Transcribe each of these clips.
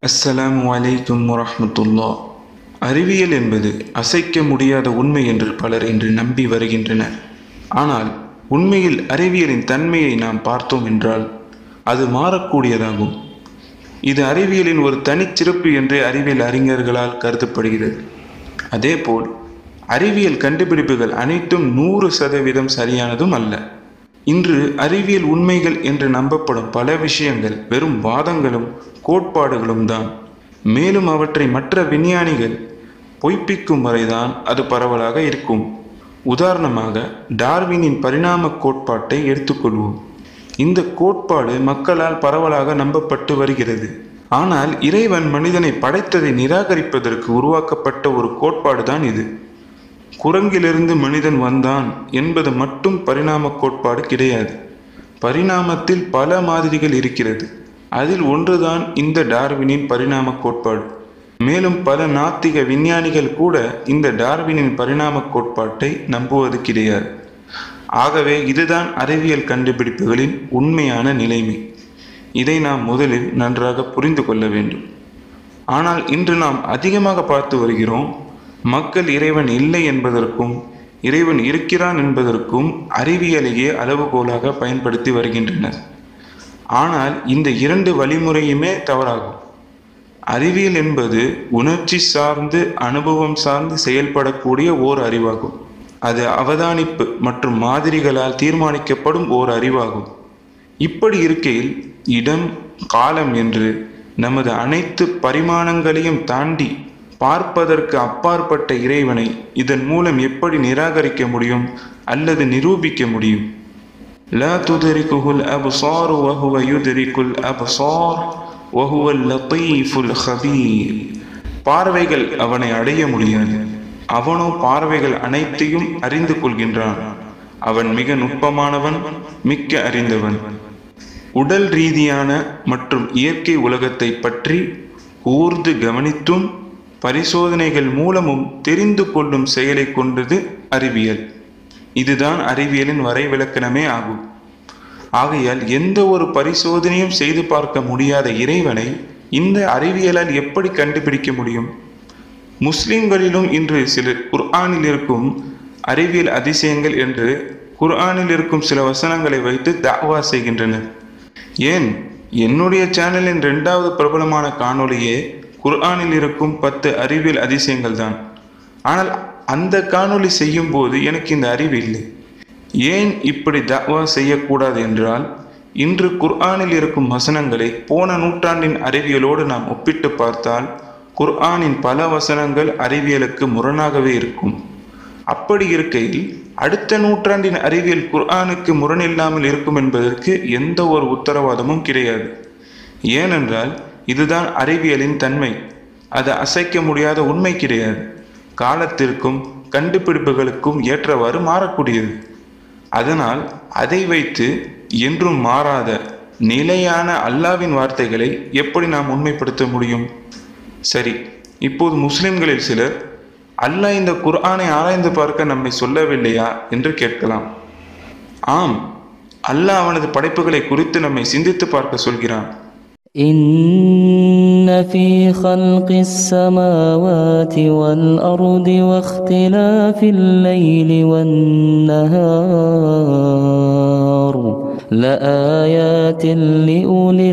அஸ்ஸலாமு அலைக்கும் வரஹ்மத்துல்லா அறிவியல் என்பது அசைக்க முடியாத உண்மை என்று பலர் இன்று நம்பி வருகின்றனர் ஆனால் உண்மையில் அறிவியலின் தன்மையை நாம் பார்த்தோம் என்றால் அது மாறக்கூடியதாகும் இது அறிவியலின் ஒரு தனிச்சிறப்பு என்று அறிவியல் அறிஞர்களால் கருதப்படுகிறது அதேபோல் அறிவியல் கண்டுபிடிப்புகள் அனைத்தும் நூறு சதவீதம் சரியானதும் அல்ல இன்று அறிவியல் உண்மைகள் என்று நம்பப்படும் பல விஷயங்கள் வெறும் வாதங்களும் கோட்பாடுகளும் தான் மேலும் அவற்றை மற்ற விஞ்ஞானிகள் பொய்ப்பிக்கும் வரைதான் அது பரவலாக இருக்கும் உதாரணமாக டார்வினின் பரிணாம கோட்பாட்டை எடுத்துக்கொள்வோம் இந்த கோட்பாடு மக்களால் பரவலாக நம்பப்பட்டு வருகிறது ஆனால் இறைவன் மனிதனை படைத்ததை நிராகரிப்பதற்கு உருவாக்கப்பட்ட ஒரு கோட்பாடு தான் இது குரங்கிலிருந்து மனிதன் வந்தான் என்பது மட்டும் பரிணாம கோட்பாடு கிடையாது பரிணாமத்தில் பல மாதிரிகள் இருக்கிறது அதில் ஒன்றுதான் இந்த டார்வினின் பரிணாம கோட்பாடு மேலும் பல நாத்திக விஞ்ஞானிகள் கூட இந்த டார்வினின் பரிணாம கோட்பாட்டை நம்புவது கிடையாது ஆகவே இதுதான் அறிவியல் கண்டுபிடிப்புகளின் உண்மையான நிலைமை இதை நாம் முதலில் நன்றாக புரிந்து கொள்ள வேண்டும் ஆனால் இன்று நாம் அதிகமாக பார்த்து வருகிறோம் மக்கள் இறைவன் இல்லை என்பதற்கும் இறைவன் இருக்கிறான் என்பதற்கும் அறிவியலையே அளவுகோலாக பயன்படுத்தி வருகின்றனர் ஆனால் இந்த இரண்டு வழிமுறையுமே தவறாகும் அறிவியல் என்பது உணர்ச்சி சார்ந்து அனுபவம் சார்ந்து செயல்படக்கூடிய ஓர் அறிவாகும் அது அவதானிப்பு மற்றும் மாதிரிகளால் தீர்மானிக்கப்படும் ஓர் அறிவாகும் இப்படி இருக்கையில் இடம் காலம் என்று நமது அனைத்து பரிமாணங்களையும் தாண்டி பார்ப்பதற்கு அப்பாற்பட்ட இறைவனை இதன் மூலம் எப்படி நிராகரிக்க முடியும் அல்லது நிரூபிக்க முடியும் லா துதரிக்குல் அபுசார் வஹுவ யுதரிக்குல் அபுசார் வஹுவல் லத்தீஃபுல் ஹபீர் பார்வைகள் அவனை அடைய முடியாது அவனோ பார்வைகள் அனைத்தையும் அறிந்து கொள்கின்றான் அவன் மிக நுட்பமானவன் மிக்க அறிந்தவன் உடல் ரீதியான மற்றும் இயற்கை உலகத்தை பற்றி கூர்ந்து கவனித்தும் பரிசோதனைகள் மூலமும் தெரிந்து கொள்ளும் செயலை கொண்டது அறிவியல் இதுதான் அறிவியலின் வரைவிலக்கணமே ஆகும் ஆகையால் எந்த ஒரு பரிசோதனையும் செய்து பார்க்க முடியாத இறைவனை இந்த அறிவியலால் எப்படி கண்டுபிடிக்க முடியும் முஸ்லிம்களிலும் இன்று சிலர் குர்ஆனில் இருக்கும் அறிவியல் அதிசயங்கள் என்று குர்ஆனில் இருக்கும் சில வசனங்களை வைத்து தாவா செய்கின்றனர் ஏன் என்னுடைய சேனலின் இரண்டாவது பிரபலமான காணொளியே குர்ஆனில் இருக்கும் பத்து அறிவியல் அதிசயங்கள் தான் ஆனால் அந்த காணொளி செய்யும் போது எனக்கு இந்த அறிவு இல்லை ஏன் இப்படி தவா செய்யக்கூடாது என்றால் இன்று குர்ஆனில் இருக்கும் வசனங்களை போன நூற்றாண்டின் அறிவியலோடு நாம் ஒப்பிட்டு பார்த்தால் குர்ஆனின் பல வசனங்கள் அறிவியலுக்கு முரணாகவே இருக்கும் அப்படி இருக்கையில் அடுத்த நூற்றாண்டின் அறிவியல் குர்ஆனுக்கு முரணில்லாமல் இருக்கும் என்பதற்கு எந்த ஒரு உத்தரவாதமும் கிடையாது ஏனென்றால் இதுதான் அறிவியலின் தன்மை அது அசைக்க முடியாத உண்மை கிடையாது காலத்திற்கும் கண்டுபிடிப்புகளுக்கும் ஏற்றவாறு மாறக்கூடியது அதனால் அதை வைத்து என்றும் மாறாத நிலையான அல்லாவின் வார்த்தைகளை எப்படி நாம் உண்மைப்படுத்த முடியும் சரி இப்போது முஸ்லிம்களில் சிலர் அல்லாஹ் இந்த குர்ஆனை ஆராய்ந்து பார்க்க நம்மை சொல்லவில்லையா என்று கேட்கலாம் ஆம் அல்லாஹ் அவனது படைப்புகளை குறித்து நம்மை சிந்தித்து பார்க்க சொல்கிறான் إن في خلق السماوات والأرض واختلاف الليل والنهار لآيات لأولي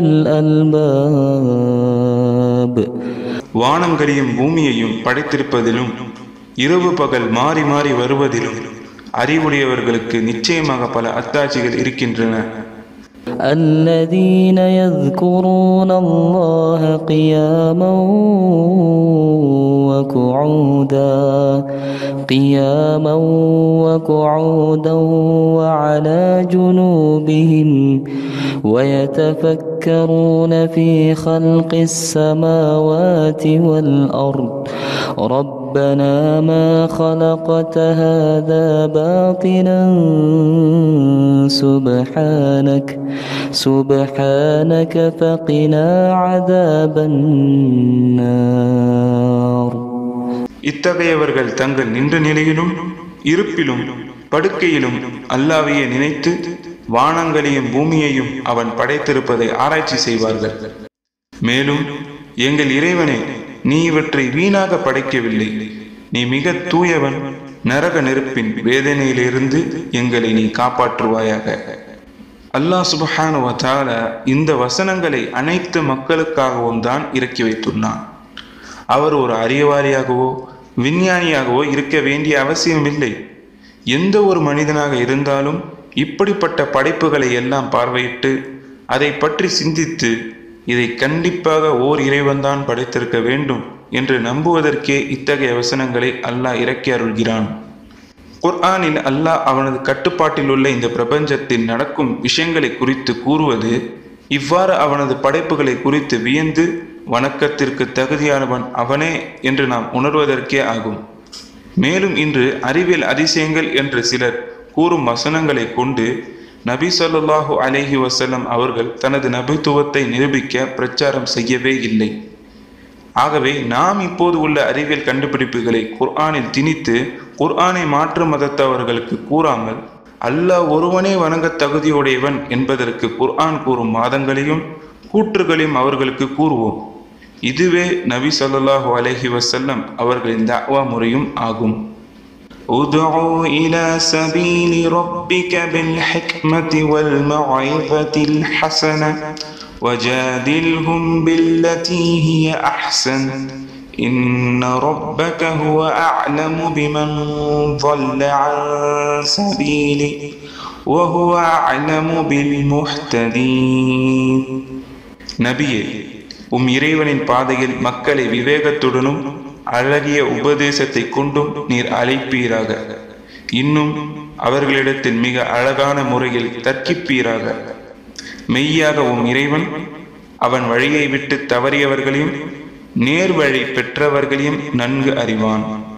الألباب வானங்களையும் பூமியையும் படைத்திருப்பதிலும் இரவு பகல் மாறி மாறி வருவதிலும் அறிவுடையவர்களுக்கு நிச்சயமாக பல அத்தாட்சிகள் இருக்கின்றன الذين يذكرون الله قياما وقعودا قياما وقعودا وعلى جنوبهم ويتفكرون في خلق السماوات والأرض ربنا ما خلقت هذا باطلا سبحانك سبحانك فقنا عذاب النار இத்தகையவர்கள் தங்கள் நின்ற நிலையிலும் இருப்பிலும் படுக்கையிலும் அல்லாவையே நினைத்து வானங்களையும் பூமியையும் அவன் படைத்திருப்பதை ஆராய்ச்சி செய்வார்கள் மேலும் எங்கள் இறைவனே நீ இவற்றை வீணாக படைக்கவில்லை நீ மிக தூயவன் நரக நெருப்பின் வேதனையிலிருந்து எங்களை நீ காப்பாற்றுவாயாக அல்லாஹ் சுபஹானுவ தஆலா இந்த வசனங்களை அனைத்து மக்களுக்காகவும் தான் இறக்கி வைத்துள்ளான் அவர் ஒரு அறிவாளியாகவோ விஞ்ஞானியாகவோ இருக்க வேண்டிய அவசியமில்லை எந்த ஒரு மனிதனாக இருந்தாலும் இப்படிப்பட்ட படைப்புகளை எல்லாம் பார்வையிட்டு அதை பற்றி சிந்தித்து இதை கண்டிப்பாக ஓர் இறைவன்தான் படைத்திருக்க வேண்டும் என்று நம்புவதற்கே இத்தகைய வசனங்களை அல்லாஹ் இறக்கி அருள்கிறான் குர்ஆனில் அல்லாஹ் அவனது கட்டுப்பாட்டில் உள்ள இந்த பிரபஞ்சத்தில் நடக்கும் விஷயங்களை குறித்து கூறுவது இவ்வாறு அவனது படைப்புகளை குறித்து வியந்து வணக்கத்திற்கு தகுதியானவன் அவனே என்று நாம் உணர்வதற்கே ஆகும் மேலும் இன்று அறிவியல் அதிசயங்கள் என்று சிலர் கூறும் வசனங்களை கொண்டு நபி ஸல்லல்லாஹு அலைஹி வஸல்லம் அவர்கள் தனது நபித்துவத்தை நிரூபிக்க பிரச்சாரம் செய்யவே இல்லை ஆகவே நாம் இப்போது உள்ள அறிவியல் கண்டுபிடிப்புகளை குர்ஆனில் திணித்து குர்ஆனை மாற்று மதத்தவர்களுக்கு கூறாமல் அல்லாஹ் ஒருவனே வணங்க தகுதியுடையவன் என்பதற்கு குர்ஆன் கூறும் வாதங்களையும் கூற்றுகளையும் அவர்களுக்கு கூறுவோம் இதுவே நபி ஸல்லல்லாஹு அலைஹி வஸல்லம் அவர்களின் தஅவா முறையும் ஆகும் ادع إلى سبيل ربك بالحكمة والموعظة الحسنة وجادلهم بالتي هي أحسن إن ربك هو أعلم بمن ضل عن سبيله وهو أعلم بالمهتدين நபியே உம் இறைவனின் பாதையில் மக்களை விவேகத்துடனும் அழகிய உபதேசத்தை கொண்டும் நீர் அழைப்பீராக இன்னும் அவர்களிடத்தில் மிக அழகான முறையில் தர்க்கிப்பீராக மெய்யாக உம் இறைவன் அவன் வழியை விட்டு தவறியவர்களையும் நேர் வழி பெற்றவர்களையும் நன்கு அறிவான்